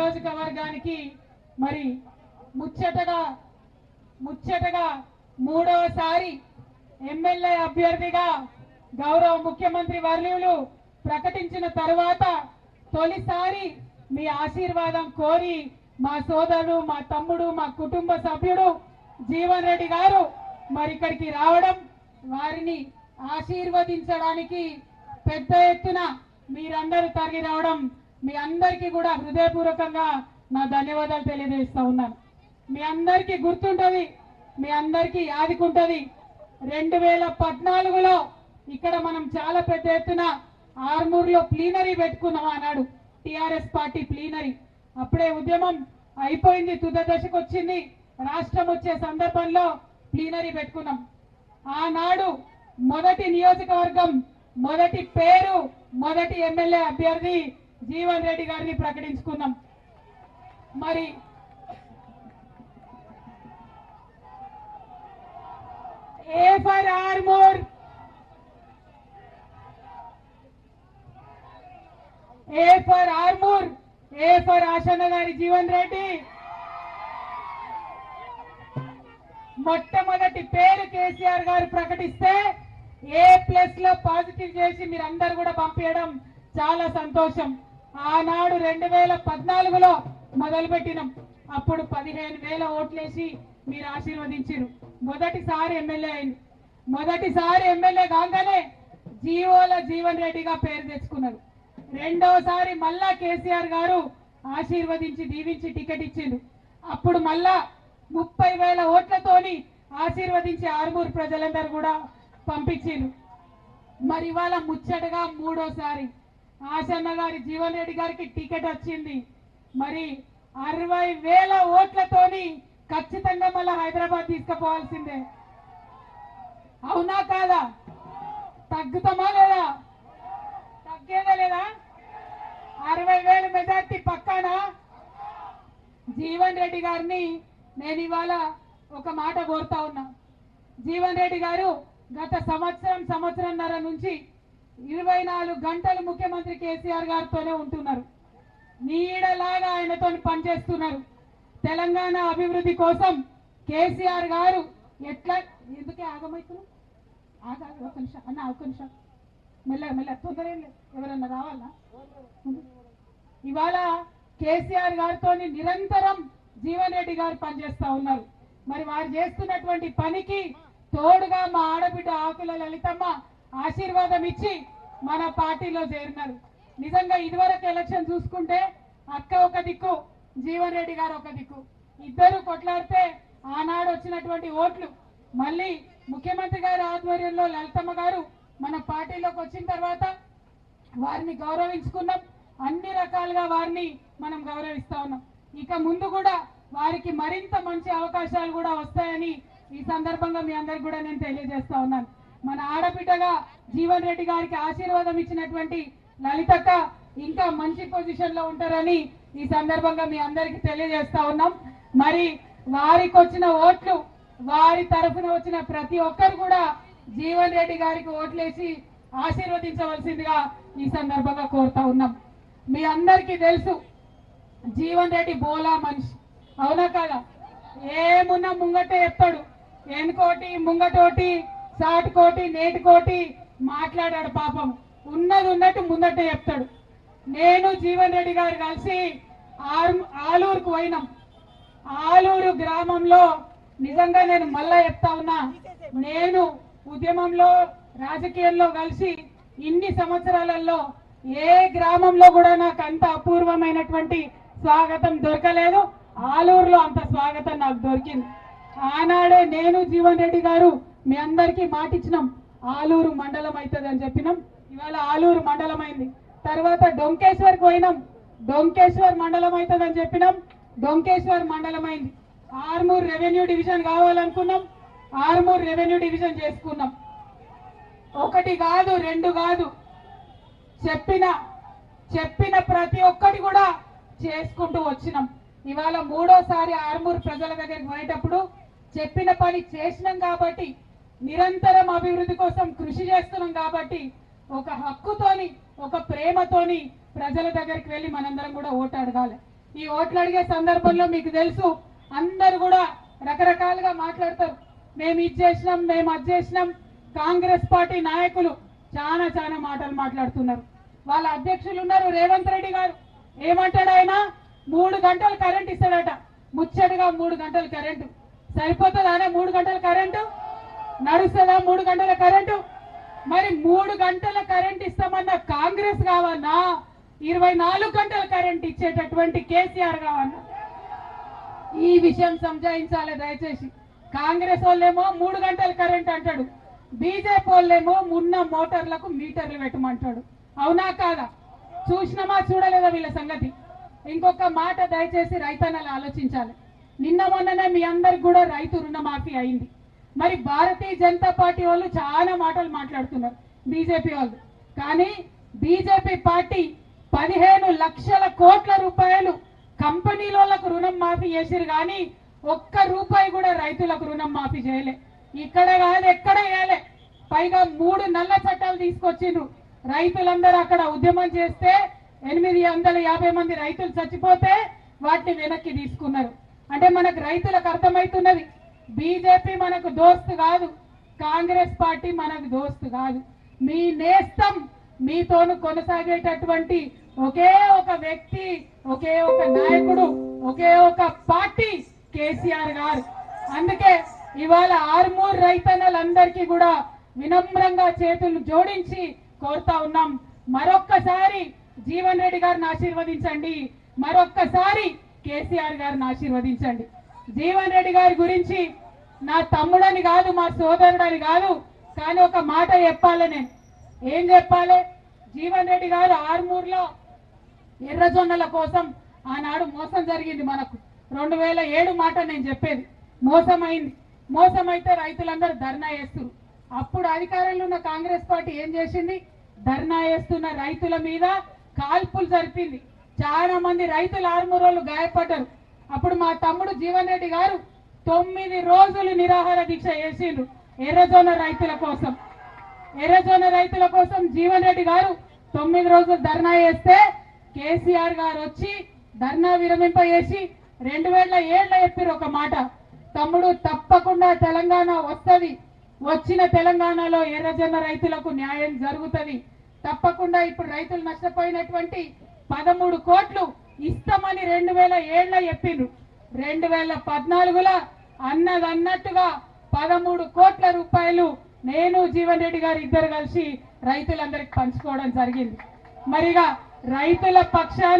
నియోజకవర్గానికి మరి ముచ్చటగా ముచ్చటగా మూడవసారి ఎమ్మెల్యే అభ్యర్థిగా గౌరవ ముఖ్యమంత్రి వర్యులు ప్రకటించిన తరువాత తొలిసారి మీ ఆశీర్వాదం కోరి మా సోదరుడు మా తమ్ముడు మా కుటుంబ సభ్యుడు జీవన్ రెడ్డి గారు మరి ఇక్కడికి రావడం వారిని ఆశీర్వదించడానికి పెద్ద ఎత్తున మీరందరూ తరలి రావడం మీ అందరికీ కూడా హృదయపూర్వకంగా నా ధన్యవాదాలు తెలియజేస్తా ఉన్నాను మీ అందరికీ గుర్తుంటది మీ అందరికీ యాదికుంటది రెండు వేల పద్నాలుగులో ఇక్కడ మనం చాలా పెద్ద ఎత్తున ఆర్మూర్లో ప్లీనరీ పెట్టుకున్నాం అన్నాడు టిఆర్ఎస్ పార్టీ ప్లీనరీ అప్పుడే ఉద్యమం అయిపోయింది తుద దశకు వచ్చింది రాష్ట్రం వచ్చే సందర్భంలో ప్లీనరీ పెట్టుకున్నాం ఆనాడు మొదటి నియోజకవర్గం మొదటి పేరు మొదటి ఎమ్మెల్యే అభ్యర్థి జీవన్ రెడ్డి గారిని ప్రకటించుకున్నాం మరి A for Armoor A for Armoor A for Ashanna గారి జీవన్ రెడ్డి మొట్టమొదటి పేరు కేసీఆర్ గారు ప్రకటిస్తే ఏ ప్లస్ లో పాజిటివ్ చేసి మీరందరూ కూడా పంపించడం చాలా సంతోషం ఆనాడు రెండు వేల పద్నాలుగులో మొదలుపెట్టినాం అప్పుడు పదిహేను వేల ఓట్లేసి మీరు ఆశీర్వదించారు మొదటిసారి ఎమ్మెల్యే అయింది మొదటిసారి ఎమ్మెల్యే కాగానే జీవోల జీవన్ రెడ్డిగా పేరు తెచ్చుకున్నారు రెండోసారి మళ్ళా కేసీఆర్ గారు ఆశీర్వదించి దీవించి టికెట్ ఇచ్చిండు అప్పుడు మళ్ళా ముప్పై వేల ఓట్లతోని ఆశీర్వదించి ఆర్మూరు ప్రజలందరూ కూడా పంపించిండు మరి ఇవాళ ముచ్చటగా మూడోసారి ఆశన్న గారి జీవన్ రెడ్డి గారికి టికెట్ వచ్చింది మరి అరవై వేల ఓట్లతోని ఖచ్చితంగా మళ్ళా హైదరాబాద్ తీసుకుపోవాల్సిందే అవునా కాదా తగ్గుతామా లేదా తగ్గేదా లేదా అరవై వేలు మెజార్టీ పక్కానా జీవన్ రెడ్డి గారిని నేను ఇవాళ ఒక మాట కోరుతా ఉన్నా జీవన్ రెడ్డి గారు గత సంవత్సరం సంవత్సరంన్నర నుంచి ఇరవై నాలుగు గంటలు ముఖ్యమంత్రి కేసీఆర్ గారితోనే ఉంటున్నారు నీడలాగా ఆయనతో పనిచేస్తున్నారు తెలంగాణ అభివృద్ధి కోసం కేసీఆర్ గారు ఎట్లా ఎందుకే ఆగమవుతున్నారు ఆగా ఒక నిమిషం అన్న ఒక నిమిషం మెల్ల మెల్ల తొందర ఏం లేదు ఎవరన్నా రావాలా ఇవాళ కేసీఆర్ గారితో నిరంతరం జీవన్ రెడ్డి గారు పనిచేస్తా ఉన్నారు మరి వారు చేస్తున్నటువంటి పనికి తోడుగా మా ఆడబిడ్డ ఆకుల లలితమ్మ ఆశీర్వాదం ఇచ్చి మన పార్టీలో చేరినారు నిజంగా ఇదివరకు ఎలక్షన్ చూసుకుంటే అక్క ఒక దిక్కు జీవన్ రెడ్డి గారు ఒక దిక్కు ఇద్దరు కొట్లాడితే ఆనాడు వచ్చినటువంటి ఓట్లు మళ్ళీ ముఖ్యమంత్రి గారి ఆధ్వర్యంలో లలితమ్మ గారు మన పార్టీలోకి వచ్చిన తర్వాత వారిని గౌరవించుకున్నాం అన్ని రకాలుగా వారిని మనం గౌరవిస్తా ఉన్నాం ఇక ముందు కూడా వారికి మరింత మంచి అవకాశాలు కూడా వస్తాయని ఈ సందర్భంగా మీ అందరికి కూడా నేను తెలియజేస్తా ఉన్నాను మన ఆడబిడ్డగా జీవన్ రెడ్డి గారికి ఆశీర్వాదం ఇచ్చినటువంటి లలితక్క ఇంకా మంచి పొజిషన్ లో ఉంటారని ఈ సందర్భంగా మీ అందరికి తెలియజేస్తా ఉన్నాం మరి వారికి వచ్చిన ఓట్లు వారి తరఫున వచ్చిన ప్రతి ఒక్కరు కూడా జీవన్ రెడ్డి గారికి ఓట్లేసి ఆశీర్వదించవలసిందిగా ఈ సందర్భంగా కోరుతా ఉన్నాం మీ అందరికీ తెలుసు జీవన్ రెడ్డి బోలా మనిషి అవునా కదా ఏమున్నా ముంగటే చెప్తాడు ఎనుకోటి ముంగటోటి సాటుకోటి నేటికోటి మాట్లాడాడు పాపం ఉన్నది ఉన్నట్టు ముందటే చెప్తాడు నేను జీవన్ రెడ్డి గారు కలిసి ఆరు- ఆలూరుకు పోయినాం ఆలూరు గ్రామంలో నిజంగా నేను మళ్ళా చెప్తా ఉన్నా నేను ఉద్యమంలో రాజకీయంలో కలిసి ఇన్ని సంవత్సరాలలో ఏ గ్రామంలో కూడా నాకు అంత అపూర్వమైనటువంటి స్వాగతం దొరకలేదు ఆలూరులో అంత స్వాగతం నాకు దొరికింది ఆనాడే నేను జీవన్ రెడ్డి గారు మీ అందరికీ మాటిచ్చినాం ఆలూరు మండలం అవుతుంది అని చెప్పినాం ఇవాళ ఆలూరు మండలం అయింది తర్వాత డొంకేశ్వర్కి పోయినాం డొంకేశ్వర్ మండలం అవుతుంది అని చెప్పినాం డొంకేశ్వర్ మండలం అయింది ఆర్మూర్ రెవెన్యూ డివిజన్ కావాలనుకున్నాం ఆర్మూర్ రెవెన్యూ డివిజన్ చేసుకున్నాం ఒకటి కాదు రెండు కాదు చెప్పిన చెప్పిన ప్రతి ఒక్కటి కూడా చేసుకుంటూ వచ్చినాం ఇవాళ మూడోసారి ఆర్మూర్ ప్రజల దగ్గరికి పోయేటప్పుడు చెప్పిన పని చేసినాం కాబట్టి నిరంతరం అభివృద్ధి కోసం కృషి చేస్తున్నాం కాబట్టి ఒక హక్కుతోని ఒక ప్రేమతోని ప్రజల దగ్గరికి వెళ్ళి మనందరం కూడా ఓటు అడగాలి ఈ ఓట్లు అడిగే సందర్భంలో మీకు తెలుసు అందరు కూడా రకరకాలుగా మాట్లాడతారు మేము ఇది చేసినాం మేము అది చేసినాం కాంగ్రెస్ పార్టీ నాయకులు చాలా చాలా మాటలు మాట్లాడుతున్నారు వాళ్ళ అధ్యక్షులు ఉన్నారు రేవంత్ రెడ్డి గారు ఏమంటాడు ఆయన మూడు గంటలు కరెంట్ ఇస్తాడట ముచ్చటగా మూడు గంటలు కరెంటు సరిపోతుందానే మూడు గంటల కరెంటు నడుస్తుందా మూడు గంటల కరెంటు మరి మూడు గంటల కరెంట్ ఇస్తామన్న కాంగ్రెస్ కావన్నా ఇరవై నాలుగు గంటల కరెంట్ ఇచ్చేటటువంటి కేసీఆర్ కావన్నా ఈ విషయం సంజాయించాలి దయచేసి కాంగ్రెస్ వాళ్ళేమో మూడు గంటల కరెంట్ అంటాడు బీజేపీ వాళ్ళేమో ఉన్న మోటార్లకు మీటర్లు పెట్టమంటాడు అవునా కాదా చూసినామా చూడలేదా వీళ్ళ సంగతి ఇంకొక మాట దయచేసి రైతన్నలు ఆలోచించాలి నిన్న మొన్ననే మీ అందరికి కూడా రైతు రుణమాఫీ అయింది మరి భారతీయ జనతా పార్టీ వాళ్ళు చాలా మాటలు మాట్లాడుతున్నారు బీజేపీ వాళ్ళు కానీ బీజేపీ పార్టీ పదిహేను లక్షల కోట్ల రూపాయలు కంపెనీలకు రుణం మాఫీ చేసిరు కానీ ఒక్క రూపాయి కూడా రైతులకు రుణం మాఫీ చేయలే ఇక్కడ కాదు ఎక్కడ వేయలే పైగా మూడు నల్ల చట్టాలు తీసుకొచ్చిండ్రు రైతులందరూ అక్కడ ఉద్యమం చేస్తే ఎనిమిది వందల యాభై మంది రైతులు చచ్చిపోతే వాటిని వెనక్కి తీసుకున్నారు అంటే మనకు రైతులకు అర్థమవుతున్నది బీజేపీ మనకు దోస్తు కాదు కాంగ్రెస్ పార్టీ మనకు దోస్తు కాదు మీ నేస్తం మీతోను కొనసాగేటటువంటి ఒకే ఒక వ్యక్తి ఒకే ఒక నాయకుడు ఒకే ఒక పార్టీ కేసీఆర్ గారు అందుకే ఇవాళ ఆర్మూర్ రైతన్నలందరికీ కూడా వినమ్రంగా చేతులు జోడించి కోరుతా ఉన్నాం మరొక్కసారి జీవన్ రెడ్డి గారిని ఆశీర్వదించండి మరొక్కసారి కేసీఆర్ గారిని ఆశీర్వదించండి జీవన్ రెడ్డి గారి గురించి నా తమ్ముడని కాదు మా సోదరుడని కాదు కానీ ఒక మాట చెప్పాలి నేను ఏం చెప్పాలి జీవన్ రెడ్డి గారు ఆర్మూర్లో ఎర్రజొన్నల కోసం ఆనాడు మోసం జరిగింది మనకు రెండు వేల ఏడు మాట నేను చెప్పేది మోసమైంది మోసమైతే రైతులందరూ ధర్నా చేస్తున్నారు అప్పుడు అధికారంలో ఉన్న కాంగ్రెస్ పార్టీ ఏం చేసింది ధర్నా చేస్తున్న రైతుల మీద కాల్పులు జరిపింది చాలా మంది రైతులు ఆరుమూరోళ్ళు గాయపడ్డారు అప్పుడు మా తమ్ముడు జీవన్ రెడ్డి గారు తొమ్మిది రోజులు నిరాహార దీక్ష చేసిండ్రు ఎర్రజొన్న రైతుల కోసం ఎర్రజొన్న రైతుల కోసం జీవన్ రెడ్డి గారు తొమ్మిది రోజులు ధర్నా చేస్తే కేసీఆర్ గారు వచ్చి ధర్నా విరమింపజేసి రెండు వేల ఏళ్ళ చెప్పారు ఒక మాట తమ్ముడు తప్పకుండా తెలంగాణ వస్తది వచ్చిన తెలంగాణలో ఎర్రజొన్న రైతులకు న్యాయం జరుగుతది తప్పకుండా ఇప్పుడు రైతులు నష్టపోయినటువంటి పదమూడు కోట్లు ఇస్తామని రెండు వేల ఏళ్ళ చెప్పిండ్రు రెండు వేల పద్నాలుగులో అన్నది అన్నట్టుగా పదమూడు కోట్ల రూపాయలు నేను జీవన్ రెడ్డి గారు ఇద్దరు కలిసి రైతులందరికి పంచుకోవడం జరిగింది మరిగా రైతుల పక్షాన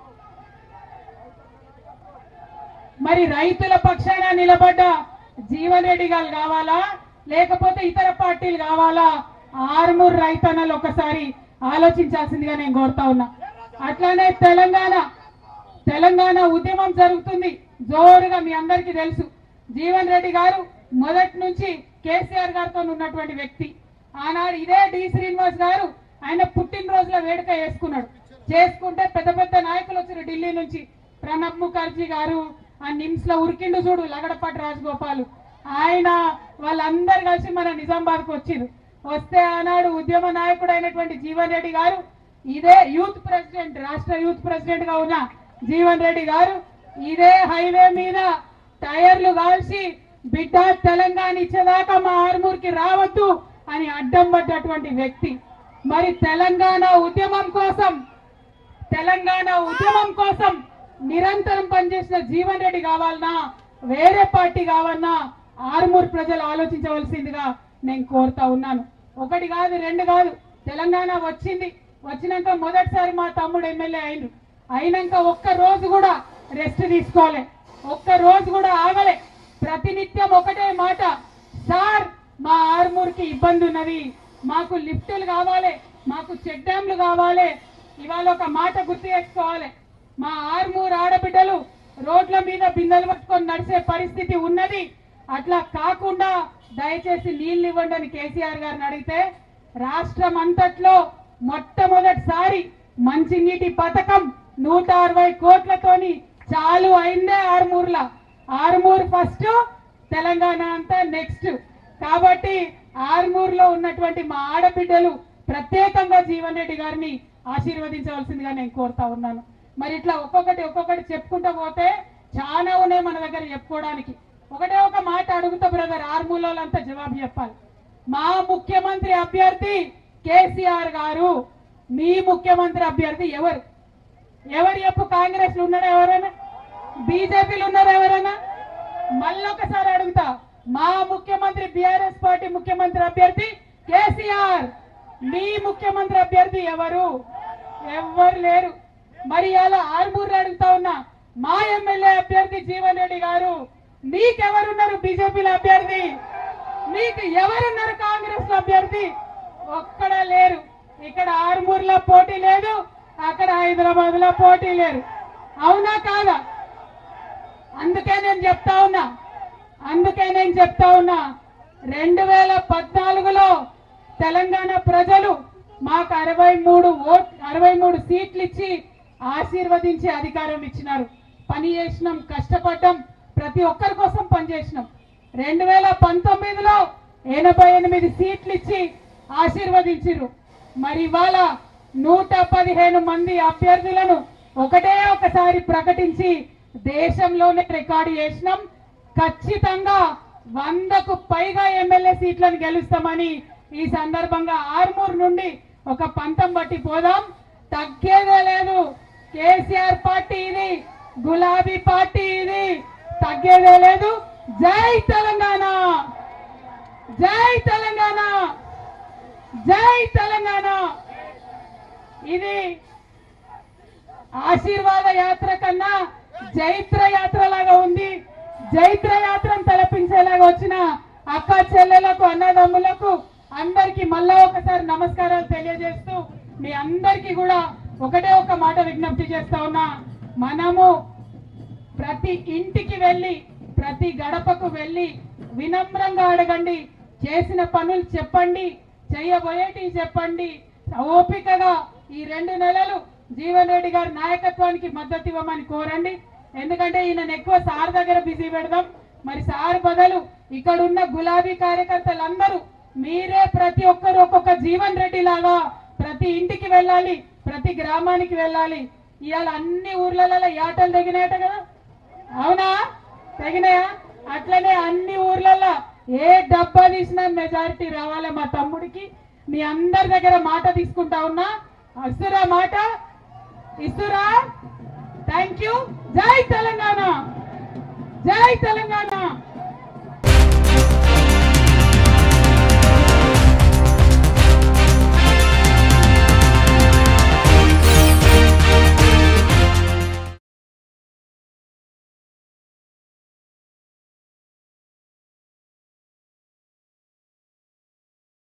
మరి రైతుల పక్షాన నిలబడ్డ జీవన్ రెడ్డి గారు కావాలా లేకపోతే ఇతర పార్టీలు కావాలా ఆరుమూరు రైతన్నలు ఒకసారి ఆలోచించాల్సిందిగా నేను కోరుతా ఉన్నా అట్లానే తెలంగాణ తెలంగాణ ఉద్యమం జరుగుతుంది జోరుగా మీ అందరికీ తెలుసు జీవన్ రెడ్డి గారు మొదటి నుంచి కేసీఆర్ గారితో ఉన్నటువంటి వ్యక్తి ఆనాడు ఇదే డి శ్రీనివాస్ గారు ఆయన పుట్టినరోజుల వేడుక చేసుకున్నాడు చేసుకుంటే పెద్ద పెద్ద నాయకులు వచ్చారు ఢిల్లీ నుంచి ప్రణబ్ ముఖర్జీ గారు ఆ నిమ్స్ లో ఉరికిండు చూడు లగడపాటి రాజగోపాల్ ఆయన వాళ్ళందరూ కలిసి మన నిజామాబాద్ కు వచ్చిండు వస్తే ఆనాడు ఉద్యమ నాయకుడు అయినటువంటి జీవన్ రెడ్డి గారు ఇదే యూత్ ప్రెసిడెంట్ రాష్ట్ర యూత్ ప్రెసిడెంట్ గా ఉన్న జీవన్ రెడ్డి గారు ఇదే హైవే మీద టైర్లు కాల్చి బిడ్డ తెలంగాణ ఇచ్చేదాకా మా ఆర్మూర్కి రావద్దు అని అడ్డం పడ్డటువంటి వ్యక్తి మరి తెలంగాణ ఉద్యమం కోసం తెలంగాణ ఉద్యమం కోసం నిరంతరం పనిచేసిన జీవన్ రెడ్డి కావాలన్నా వేరే పార్టీ కావాలన్నా ఆరుమూరు ప్రజలు ఆలోచించవలసిందిగా నేను కోరుతా ఉన్నాను ఒకటి కాదు రెండు కాదు తెలంగాణ వచ్చింది వచ్చినాక మొదటిసారి మా తమ్ముడు ఎమ్మెల్యే అయిండు అయినాక ఒక్క రోజు కూడా రెస్ట్ తీసుకోలే ఒక్క రోజు కూడా ఆగలే ప్రతినిత్యం ఒకటే మాట సార్ మా ఆర్మూర్కి ఇబ్బంది ఉన్నది మాకు లిఫ్టులు కావాలి మాకు చెక్ డ్యామ్లు కావాలి ఇవాళ ఒక మాట గుర్తు చేసుకోవాలి మా ఆర్మూర్ ఆడబిడ్డలు రోడ్ల మీద బిందెలు పట్టుకొని నడిచే పరిస్థితి ఉన్నది అట్లా కాకుండా దయచేసి నీళ్లు ఇవ్వండి అని కేసీఆర్ గారిని అడిగితే రాష్ట్రం అంతట్లో మొట్టమొదటిసారి మంచినీటి పథకం నూట అరవై కోట్లతోని చాలు అయిందే ఆరుమూరులా ఆరుమూరు ఫస్ట్ తెలంగాణ అంతా నెక్స్ట్ కాబట్టి ఆర్మూర్లో ఉన్నటువంటి మా ఆడబిడ్డలు ప్రత్యేకంగా జీవన్ రెడ్డి గారిని ఆశీర్వదించవలసిందిగా నేను కోరుతా ఉన్నాను మరి ఇట్లా ఒక్కొక్కటి ఒక్కొక్కటి చెప్పుకుంటూ పోతే చాలా ఉన్నాయి మన దగ్గర చెప్పుకోవడానికి ఒకటే ఒక మాట అడుగుతా బ్రదర్ ఆర్మూలంతా జవాబు చెప్పాలి మా ముఖ్యమంత్రి అభ్యర్థి కేసీఆర్ గారు మీ ముఖ్యమంత్రి అభ్యర్థి ఎవరు ఎవరు చెప్పు కాంగ్రెస్ లో ఉన్నారా ఎవరైనా బీజేపీలో ఉన్నారా ఎవరైనా మళ్ళొకసారి అడుగుతా మా ముఖ్యమంత్రి బీఆర్ఎస్ పార్టీ ముఖ్యమంత్రి అభ్యర్థి కేసీఆర్ మీ ముఖ్యమంత్రి అభ్యర్థి ఎవరు ఎవ్వరు లేరు మరి అలా ఆర్మూర్లు అడుగుతా ఉన్నా మా ఎమ్మెల్యే అభ్యర్థి జీవన్ రెడ్డి గారు మీకెవరున్నారు బీజేపీలో అభ్యర్థి మీకు ఎవరున్నారు కాంగ్రెస్ లో అభ్యర్థి ఒక్కడా లేరు ఇక్కడ ఆర్మూర్లో పోటీ లేదు అక్కడ హైదరాబాద్ లో పోటీ లేరు అవునా కాదా అందుకే నేను చెప్తా ఉన్నా అందుకే నేను చెప్తా ఉన్నా రెండు వేల పద్నాలుగులో తెలంగాణ ప్రజలు మాకు అరవై మూడు ఓట్ అరవై మూడు సీట్లు ఇచ్చి ఆశీర్వదించి అధికారం ఇచ్చినారు పని చేసినాం కష్టపడ్డాం ప్రతి ఒక్కరి కోసం పనిచేసినాం రెండు వేల పంతొమ్మిదిలో ఎనభై ఎనిమిది సీట్లు ఇచ్చి ఆశీర్వదించిర్రు మరి ఇవాళ నూట పదిహేను మంది అభ్యర్థులను ఒకటే ఒకసారి ప్రకటించి దేశంలోనే రికార్డు చేసినాం ఖచ్చితంగా వందకు పైగా ఎమ్మెల్యే సీట్లను గెలుస్తామని ఈ సందర్భంగా ఆర్మూర్ నుండి ఒక పంతం బట్టి పోదాం తగ్గేదే లేదు కేసీఆర్ పార్టీ ఇది గులాబీ పార్టీ ఇది తగ్గేదే లేదు జై తెలంగాణ జై తెలంగాణ జై తెలంగాణ ఇది ఆశీర్వాద యాత్ర కన్నా జైత్ర యాత్ర లాగా ఉంది జైత్ర యాత్రను తలపించేలాగా వచ్చిన అక్క చెల్లెలకు అన్నదమ్ములకు అందరికి మళ్ళా ఒకసారి నమస్కారాలు తెలియజేస్తూ మీ అందరికీ కూడా ఒకటే ఒక మాట విజ్ఞప్తి చేస్తా ఉన్నా మనము ప్రతి ఇంటికి వెళ్ళి ప్రతి గడపకు వెళ్ళి వినమ్రంగా అడగండి చేసిన పనులు చెప్పండి చేయబోయేటివి చెప్పండి ఓపికగా ఈ రెండు నెలలు జీవన్ రెడ్డి గారి నాయకత్వానికి మద్దతు ఇవ్వమని కోరండి ఎందుకంటే ఈయన ఎక్కువ సార్ దగ్గర బిజీ పెడదాం మరి సార్ బదులు ఇక్కడ ఉన్న గులాబీ కార్యకర్తలందరూ మీరే ప్రతి ఒక్కరు ఒక్కొక్క జీవన్ రెడ్డి లాగా ప్రతి ఇంటికి వెళ్ళాలి ప్రతి గ్రామానికి వెళ్ళాలి ఇవాళ అన్ని ఊర్లలో యాటలు తగినాయట కదా అవునా తగినాయా అట్లనే అన్ని ఊర్లలో ఏ డబ్బా తీసినా మెజారిటీ రావాలి మా తమ్ముడికి మీ అందరి దగ్గర మాట తీసుకుంటా ఉన్నా అస్తురా మాట ఇస్తురా థ్యాంక్ యూ జై తెలంగాణ జై తెలంగాణ